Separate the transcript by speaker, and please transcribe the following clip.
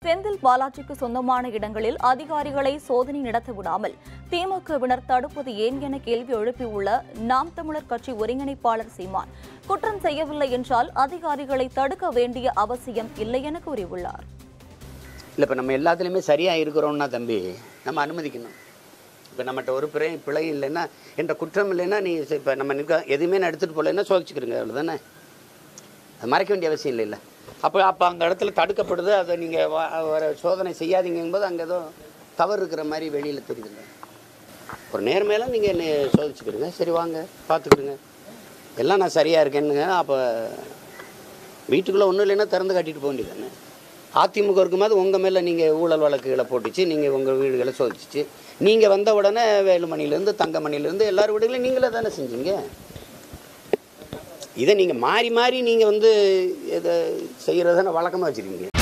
Speaker 1: செந்தில் பாலாஜிக்கு சொந்தமான இடங்களில் அதிகாரிகளை சோதனை நடத்த விடாமல் திமுகவினர் தடுப்பது ஏன் என கேள்வி எழுப்பியுள்ள நாம் தமிழர் கட்சி ஒருங்கிணைப்பாளர் சீமான் குற்றம் செய்யவில்லை என்றால் அதிகாரிகளை தடுக்க வேண்டிய அவசியம் இல்லை என கூறியுள்ளார்
Speaker 2: இல்லை இப்போ நம்ம எல்லாத்துலேயுமே சரியாக இருக்கிறோம்னா தம்பி நம்ம அனுமதிக்கணும் இப்போ நம்மகிட்ட ஒரு பிழை பிழை இல்லைன்னா என்ற குற்றம் இல்லைன்னா நீ இப்போ நம்ம நிற்க எதுவுமே நான் எடுத்துகிட்டு போகலைன்னா சோதிச்சுக்கிறங்க அவ்வளோதானே அது மறைக்க வேண்டிய அவசியம் இல்லைல்ல அப்போ அப்போ அந்த இடத்துல தடுக்கப்படுது அதை நீங்கள் வர சோதனை செய்யாதீங்கும்போது அங்கே ஏதோ தவறு இருக்கிற மாதிரி வெளியில் தெரியுதுல்ல ஒரு நேர்மையெல்லாம் நீங்கள் என்னை சோதிச்சுக்கிடுங்க சரி வாங்க பார்த்துக்கிடுங்க எல்லாம் நான் சரியாக இருக்கேன்னுங்க அப்போ வீட்டுக்குள்ளே ஒன்றும் இல்லைன்னா திறந்து காட்டிட்டு போக வேண்டியதானே அதிமுக இருக்கும்போது உங்கள் மேலே நீங்கள் ஊழல் வழக்குகளை போட்டுச்சு நீங்கள் உங்கள் வீடுகளை சோதிச்சிச்சு நீங்கள் வந்த உடனே வேலுமணிலேருந்து தங்கமணிலேருந்து எல்லார் வீடுகளையும் நீங்களே தானே செஞ்சீங்க இதை நீங்கள் மாறி மாறி நீங்கள் வந்து இதை செய்கிறதான வழக்கமாக வச்சுருக்கீங்க